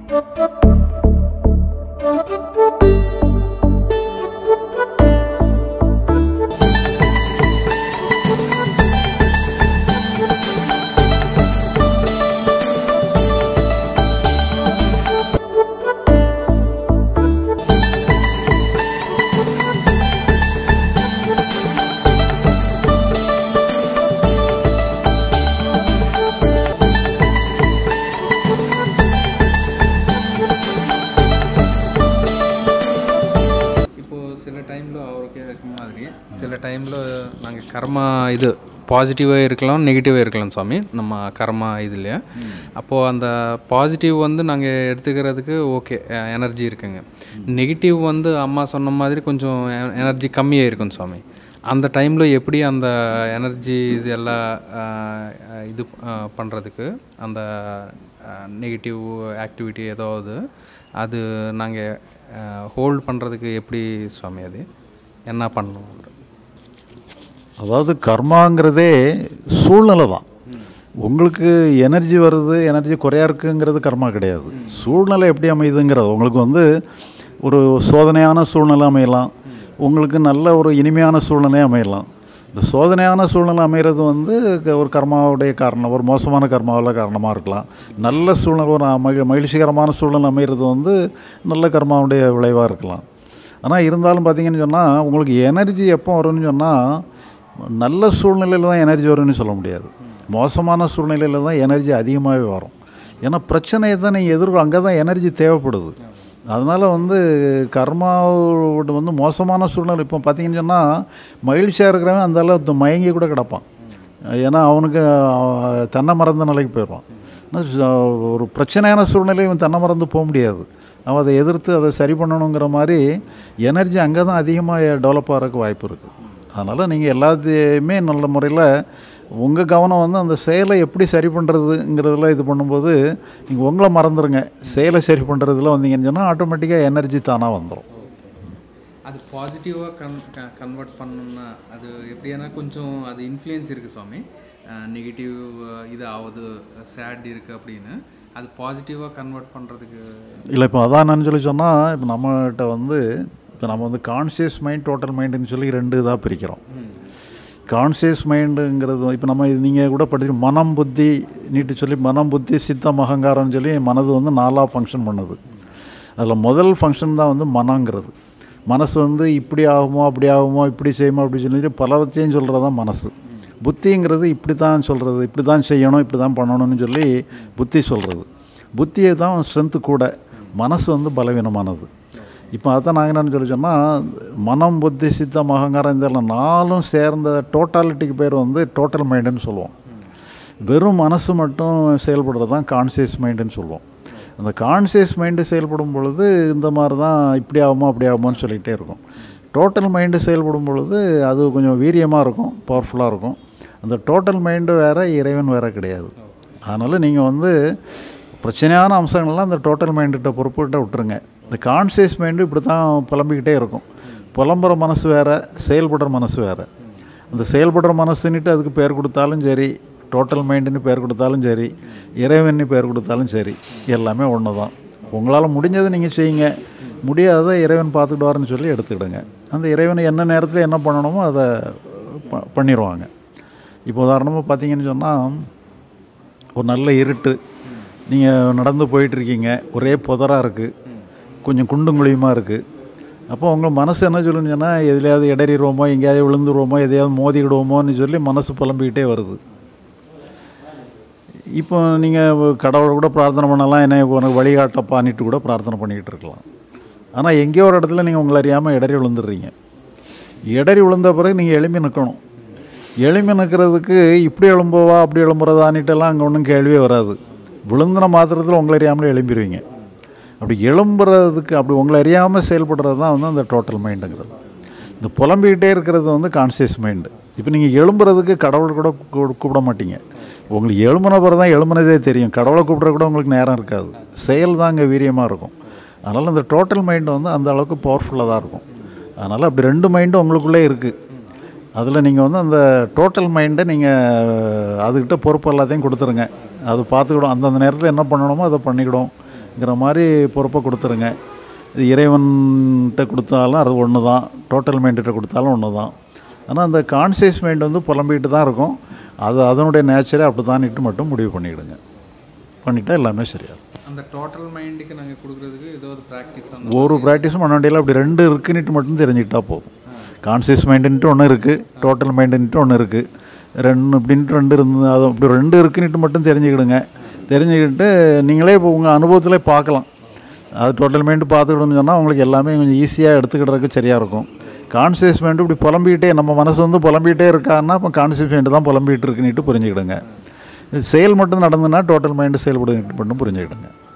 இப்போது சில டைமில் அவருக்கு இருக்க மாதிரி சில டைமில் நாங்கள் கர்மா இது பாசிட்டிவாக இருக்கலாம் நெகட்டிவாக இருக்கலாம் சுவாமி நம்ம கர்மா இதுலையே அப்போது அந்த பாசிட்டிவ் வந்து நாங்கள் எடுத்துக்கிறதுக்கு ஓகே எனர்ஜி இருக்குங்க நெகட்டிவ் வந்து அம்மா சொன்ன மாதிரி கொஞ்சம் எனர்ஜி கம்மியாக இருக்கும் சுவாமி அந்த டைமில் எப்படி அந்த எனர்ஜி இது எல்லாம் அஹ், அஹ், இது பண்ணுறதுக்கு அந்த நெகட்டிவ் ஆக்டிவிட்டி ஏதாவது அது நாங்கள் ஹோல்ட் பண்ணுறதுக்கு எப்படி சுவாமி அது என்ன பண்ணணும் அதாவது கர்மாங்கிறதே சூழ்நிலை தான் உங்களுக்கு எனர்ஜி வருது எனர்ஜி குறையா இருக்குங்கிறது கர்மா கிடையாது சூழ்நிலை எப்படி அமையுதுங்கிறது உங்களுக்கு வந்து ஒரு சோதனையான சூழ்நிலை அமையலாம் உங்களுக்கு நல்ல ஒரு இனிமையான சூழ்நிலை அமையலாம் இந்த சோதனையான சூழ்நிலை அமைகிறது வந்து க- ஒரு கர்மாவுடைய காரணம் ஒரு மோசமான கர்மாவில் காரணமாக இருக்கலாம் நல்ல சூழ்நிலை ஒரு மகி மகிழ்ச்சிகரமான சூழ்நிலை அமைகிறது வந்து நல்ல கர்மாவுடைய விளைவாக இருக்கலாம் ஆனால் இருந்தாலும் பார்த்தீங்கன்னு சொன்னால் உங்களுக்கு எனர்ஜி எப்போ வரும்னு சொன்னால் நல்ல சூழ்நிலையில் தான் எனர்ஜி வரும்னு சொல்ல முடியாது மோசமான சூழ்நிலையில் தான் எனர்ஜி அதிகமாகவே வரும் ஏன்னா பிரச்சனையை தான் நீங்கள் எதிர்கொள்ள அங்கே தான் எனர்ஜி தேவைப்படுது அதனால் வந்து கர்மாவோட வந்து மோசமான சூழ்நிலை இப்போ பார்த்தீங்கன்னு சொன்னால் மகிழ்ச்சியாக இருக்கிறவன் அந்த அளவு மயங்கி கூட கிடப்பான் ஏன்னா அவனுக்கு அஹ், தன்னை மறந்த நிலைக்கு போயிடுவான் ஆனா, ச- ஒரு பிரச்சனையான சூழ்நிலை இவன் தன்னை மறந்து போக முடியாது அவன் அதை எதிர்த்து அதை சரி பண்ணணுங்கிற மாதிரி எனர்ஜி அங்கே தான் அதிகமாக டெவலப் ஆகிறதுக்கு வாய்ப்பு இருக்குது அதனால் நீங்கள் எல்லாத்தையுமே நல்ல முறையில் உங்கள் கவனம் வந்து அந்த செயலை எப்படி சரி பண்ணுறதுங்கிறதுல இது பண்ணும்போது நீங்கள் உங்களை மறந்துடுங்க செயலை சரி பண்ணுறதுல வந்தீங்கன்னு சொன்னால் ஆட்டோமேட்டிக்காக எனர்ஜி தானாக வந்துடும் அது பாசிட்டிவாக கன் கன்வெர்ட் பண்ணணும்னா அது எப்படின்னா கொஞ்சம் அது இன்ஃப்ளூயன்ஸ் இருக்குது சுவாமி நெகட்டிவ் இது ஆகுது சேட் இருக்குது அப்படின்னு அது பாசிட்டிவாக கன்வெர்ட் பண்ணுறதுக்கு இல்லை இப்போ அதான் என்னன்னு சொல்லி சொன்னால் இப்போ நம்மகிட்ட வந்து இப்போ நம்ம வந்து கான்சியஸ் மைண்ட் டோட்டல் மைண்டுன்னு சொல்லி ரெண்டு இதாக பிரிக்கிறோம் கான்சியஸ் மைண்டுங்கிறது இப்போ நம்ம நீங்கள் கூட படிச்சு மனம் புத்தி நீட்டு சொல்லி மனம் புத்தி சித்தம் அகங்காரம்னு சொல்லி மனது வந்து நாலாக ஃபங்க்ஷன் பண்ணுது அதில் முதல் ஃபங்க்ஷன் தான் வந்து மனங்கிறது மனசு வந்து இப்படி ஆகுமோ அப்படி ஆகுமோ இப்படி செய்யுமோ அப்படி சொல்லி பலவற்றையும் சொல்கிறது தான் மனசு புத்திங்கிறது இப்படி தான் சொல்கிறது இப்படி தான் செய்யணும் இப்படி தான் பண்ணணும்னு சொல்லி புத்தி சொல்கிறது புத்தியை தான் ஸ்ட்ரென்த்து கூட மனசு வந்து பலவீனமானது இப்போ அதான் நாங்கள் என்னன்னு சொல்லி சொன்னால் மனம் புத்தி சித்தம் அகங்காரம் இந்த நாலும் சேர்ந்த டோட்டாலிட்டிக்கு பேர் வந்து டோட்டல் மைண்டுன்னு சொல்லுவோம் வெறும் மனசு மட்டும் செயல்படுறது தான் கான்சியஸ் மைண்டுன்னு சொல்லுவோம் அந்த கான்சியஸ் மைண்டு செயல்படும் பொழுது இந்த மாதிரி தான் இப்படி ஆகுமோ அப்படி ஆகுமோன்னு சொல்லிகிட்டே இருக்கும் டோட்டல் மைண்டு செயல்படும் பொழுது அது கொஞ்சம் வீரியமாக இருக்கும் பவர்ஃபுல்லாக இருக்கும் அந்த டோட்டல் மைண்டு வேறு இறைவன் வேறு கிடையாது அதனால் நீங்கள் வந்து பிரச்சனையான அம்சங்கள்லாம் அந்த டோட்டல் மைண்டுகிட்ட பொறுப்புகிட்ட விட்டுருங்க இந்த கான்சியஸ் மைண்டு இப்படி தான் புலம்பிக்கிட்டே இருக்கும் புலம்புற மனசு வேறு செயல்படுற மனசு வேறு அந்த செயல்படுற மனசுன்னுட்டு அதுக்கு பேர் கொடுத்தாலும் சரி டோட்டல் மைண்டுன்னு பேர் கொடுத்தாலும் சரி இறைவன்னு பேர் கொடுத்தாலும் சரி எல்லாமே ஒன்று தான் உங்களால் முடிஞ்சதை நீங்கள் செய்யுங்க முடியாத இறைவன் பார்த்துக்கிடுவாருன்னு சொல்லி எடுத்துக்கிடுங்க அந்த இறைவன் என்ன நேரத்தில் என்ன பண்ணணுமோ அதை ப பண்ணிடுவாங்க இப்போ உதாரணமாக பார்த்தீங்கன்னு சொன்னால் ஒரு நல்ல இருட்டு நீங்கள் நடந்து போயிட்டுருக்கீங்க ஒரே புதராக இருக்குது கொஞ்சம் குண்டும் குழியுமாக இருக்குது அப்போ உங்கள் மனசு என்ன சொல்லுன்னு சொன்னால் எதுலையாவது இடறிடுவோமோ எங்கேயாவது விழுந்துருவோமோ எதையாவது மோதிக்கிடுவோமோன்னு சொல்லி மனசு புலம்பிக்கிட்டே வருது இப்போ நீங்கள் கடவுளை கூட பிரார்த்தனை பண்ணலாம் என்ன உனக்கு வழிகாட்டப்பான்னுட்டு கூட பிரார்த்தனை பண்ணிக்கிட்டு இருக்கலாம் ஆனால் எங்கேயோ ஒரு இடத்துல நீங்கள் உங்களை அறியாமல் இடறி விழுந்துடுறீங்க இடறி விழுந்த பிறகு நீங்கள் எழும்பி நிற்கணும் எழும்பி நிற்கிறதுக்கு இப்படி எழும்புவா அப்படி எழும்புறதான்னுட்டெல்லாம் அங்கே ஒன்றும் கேள்வியே வராது விழுந்தின மாத்திரத்தில் உங்களை அறியாமலே எழும்பிடுவீங்க அப்படி எழும்புறதுக்கு அப்படி உங்களை அறியாமல் செயல்படுறது தான் வந்து அந்த டோட்டல் மைண்டுங்கிறது இந்த புலம்பிக்கிட்டே இருக்கிறது வந்து கான்சியஸ் மைண்டு இப்போ நீங்கள் எழும்புறதுக்கு கடவுள் கூட கூ- கூப்பிட மாட்டீங்க உங்களுக்கு எழும்புன பிறகு தான் எழும்புனதே தெரியும் கடவுளை கூப்பிட கூட உங்களுக்கு நேரம் இருக்காது செயல் தான் அங்கே வீரியமாக இருக்கும் அதனால் அந்த டோட்டல் மைண்டு வந்து அந்த அளவுக்கு பவர்ஃபுல்லாக தான் இருக்கும் அதனால் அப்படி ரெண்டு மைண்டும் உங்களுக்குள்ளே இருக்குது அதில் நீங்கள் வந்து அந்த டோட்டல் மைண்டை நீங்கள் அதுக்கிட்ட பொறுப்பு எல்லாத்தையும் கொடுத்துருங்க அது பார்த்துக்கிடும் அந்தந்த நேரத்தில் என்ன பண்ணணுமோ அதை பண்ணிக்கிடும் இருக்குங்கிற மாதிரி பொறுப்பை கொடுத்துருங்க இது இறைவன்கிட்ட கொடுத்தாலும் அது ஒன்று தான் டோட்டல் மைண்ட்கிட்ட கொடுத்தாலும் ஒன்று தான் ஆனால் அந்த கான்சியஸ் மைண்ட் வந்து புலம்பிக்கிட்டு தான் இருக்கும் அது அதனுடைய நேச்சரே அப்படி தான்ட்டு மட்டும் முடிவு பண்ணிக்கிடுங்க பண்ணிட்டா எல்லாமே சரியாகும் அந்த டோட்டல் மைண்டுக்கு நாங்கள் கொடுக்குறதுக்கு ஏதாவது ப்ராக்டிஸ் அந்த ஒரு ப்ராக்டிஸும் பண்ண வேண்டியதில்லை அப்படி ரெண்டு இருக்குன்னுட்டு மட்டும் தெரிஞ்சுக்கிட்டா போதும் கான்சியஸ் மைண்டுன்ட்டு ஒன்று இருக்குது டோட்டல் மைண்டுன்ட்டு ஒன்று இருக்குது ரெண்டு இப்படின்ட்டு ரெண்டு இருந்து அது அப்படி ரெண்டு இருக்குன்னுட்டு மட்டும் தெரிஞ்சுக்கிடுங்க தெரிஞ்சுக்கிட்டு நீங்களே இப்போ உங்கள் அனுபவத்தில் பார்க்கலாம் அது டோட்டல் மைண்டு பார்த்துக்கிட்டோம்னு சொன்னால் உங்களுக்கு எல்லாமே கொஞ்சம் ஈஸியாக எடுத்துக்கிட்டறதுக்கு சரியாக இருக்கும் கான்சியஸ் மைண்டு இப்படி புலம்பிக்கிட்டே நம்ம மனசு வந்து புலம்பிக்கிட்டே இருக்கான்னா அப்போ கான்சியஸ் மைண்டு தான் புலம்பிக்கிட்டு இருக்குன்னுட்டு புரிஞ்சுக்கிடுங்க செயல் மட்டும் நடந்துன்னா டோட்டல் மைண்டு செயல்படுன்ட்டு மட்டும் புரிஞ்சுக்கிடுங்க